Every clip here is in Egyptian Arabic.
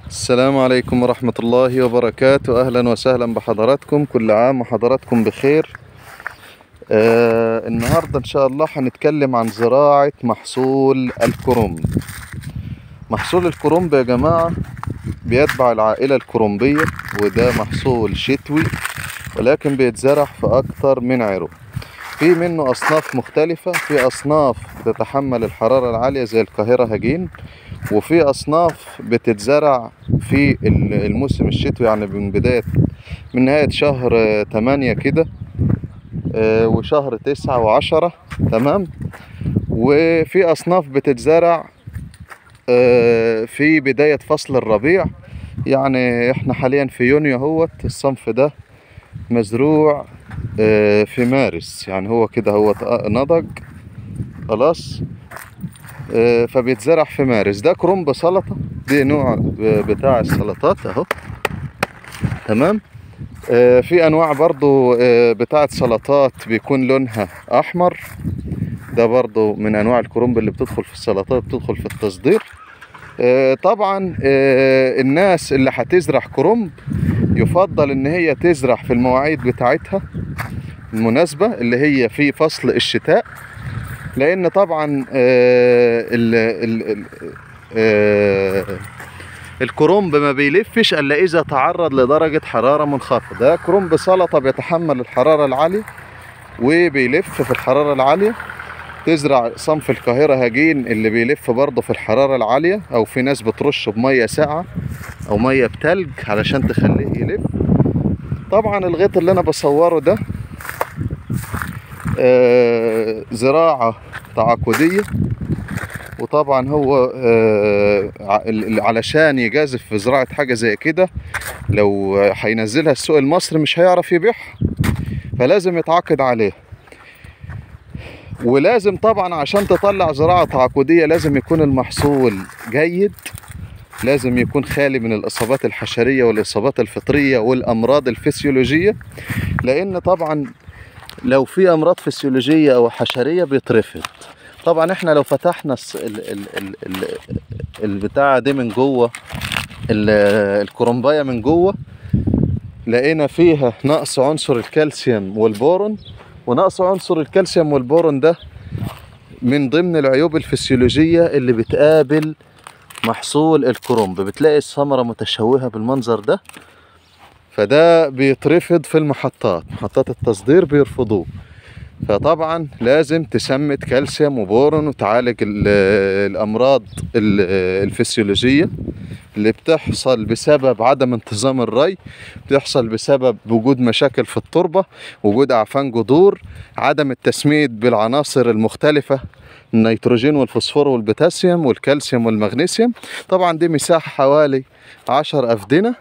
السلام عليكم ورحمة الله وبركاته أهلا وسهلا بحضراتكم كل عام وحضراتكم بخير آه النهاردة إن شاء الله هنتكلم عن زراعة محصول الكرنب محصول الكرنب يا جماعة بيتبع العائلة الكرنبية وده محصول شتوي ولكن بيتزرع في أكتر من عرو في منه أصناف مختلفة في أصناف بتتحمل الحرارة العالية زي القاهرة هجين وفي أصناف بتتزرع في الموسم الشتوي يعني من بداية من نهاية شهر آه، تمانية كده آه، وشهر تسعة وعشرة تمام وفي أصناف بتتزرع آه، في بداية فصل الربيع يعني احنا حاليا في يونيو اهوت الصنف ده مزروع آه، في مارس يعني هو كده هو نضج خلاص آه، فبيتزرع في مارس ده كرنب سلطة دي نوع بتاع السلطات اهو تمام آه، في انواع برضو آه، بتاعة سلطات بيكون لونها احمر ده برضو من انواع الكرنب اللي بتدخل في السلطات بتدخل في التصدير آه، طبعا آه، الناس اللي هتزرع كرنب يفضل ان هي تزرع في المواعيد بتاعتها المناسبة اللي هي في فصل الشتاء لان طبعا آه، ال ال ال آه، الكرنب ما بيلفش الا اذا تعرض لدرجة حرارة منخفضة ده كرنب سلطة بيتحمل الحرارة العالية وبيلف في الحرارة العالية تزرع صنف القاهرة هجين اللي بيلف برضه في الحرارة العالية او في ناس بترش بمية ساقعة او مية بتلج علشان تخليه يلف طبعا الغيط اللي انا بصوره ده آه، زراعة تعاقدية وطبعا هو آه، ع- ال- علشان يجازف في زراعة حاجة زي كده لو هينزلها السوق المصري مش هيعرف يبيعها فلازم يتعاقد عليه ولازم طبعا عشان تطلع زراعة تعاقدية لازم يكون المحصول جيد لازم يكون خالي من الإصابات الحشرية والإصابات الفطرية والأمراض الفسيولوجية لأن طبعا لو في أمراض فسيولوجية أو حشرية بيترفض طبعا احنا لو فتحنا الس- ال ال ال ال البتاعة دي من جوه ال- الكرنباية من جوه لقينا فيها نقص عنصر الكالسيوم والبورون ونقص عنصر الكالسيوم والبورون ده من ضمن العيوب الفسيولوجية اللي بتقابل محصول الكرنب بتلاقي الثمرة متشوهة بالمنظر ده فده بيترفض في المحطات محطات التصدير بيرفضوه فطبعا لازم تسمد كالسيوم وبورون وتعالج ال- الأمراض ال- الفسيولوجية اللي بتحصل بسبب عدم انتظام الري بتحصل بسبب وجود مشاكل في التربة وجود أعفان جذور عدم التسميد بالعناصر المختلفة النيتروجين والفوسفور والبوتاسيوم والكالسيوم والمغنيسيوم طبعا دي مساحة حوالي عشر أفدنة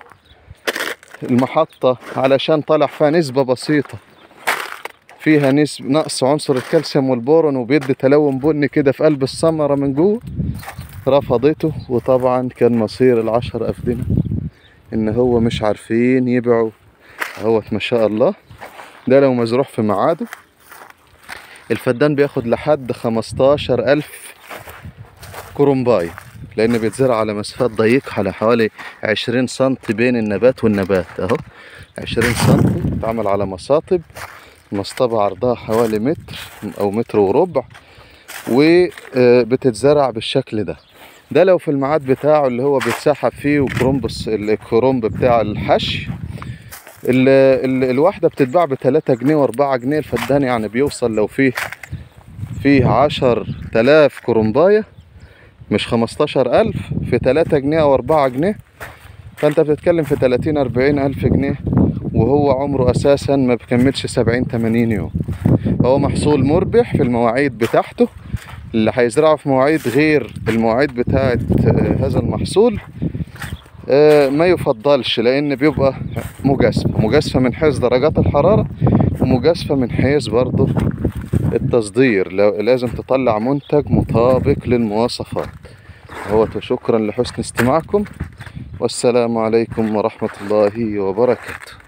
المحطة علشان طلع فيها نسبة بسيطة فيها نسبة نقص عنصر الكالسيوم والبورون وبيدي تلون بني كده في قلب الثمرة من جوه رفضته وطبعا كان مصير العشر أفدنة إن هو مش عارفين يبيعوا اهوت ما شاء الله ده لو مزروع في ميعاده الفدان بياخد لحد خمستاشر ألف كرنباي لأن بيتزرع على مسافات ضيقة على حوالي عشرين سنتي بين النبات والنبات أهو عشرين سنتي بتعمل على مساطب مسطبة عرضها حوالي متر أو متر وربع وبتتزرع بالشكل ده ده لو في الميعاد بتاعه اللي هو بيتسحب فيه وكرنب الص- الكرنب بتاع الحشي ال ال الواحدة بتتباع بتلاتة جنيه وأربعة جنيه الفدان يعني بيوصل لو فيه فيه عشر تلاف كرنباية مش خمستاشر ألف في تلاتة جنيه أو أربعة جنيه فأنت بتتكلم في تلاتين أربعين ألف جنيه وهو عمره أساسا ما بيكملش سبعين تمانين يوم هو محصول مربح في المواعيد بتاعته اللي هيزرعه في مواعيد غير المواعيد بتاعت آه، هذا المحصول آه، ما يفضلش لان بيبقى مجازفه مجازفه من حيث درجات الحراره ومجازفه من حيث برضه التصدير لو- لازم تطلع منتج مطابق للمواصفات هو شكرا لحسن استماعكم والسلام عليكم ورحمه الله وبركاته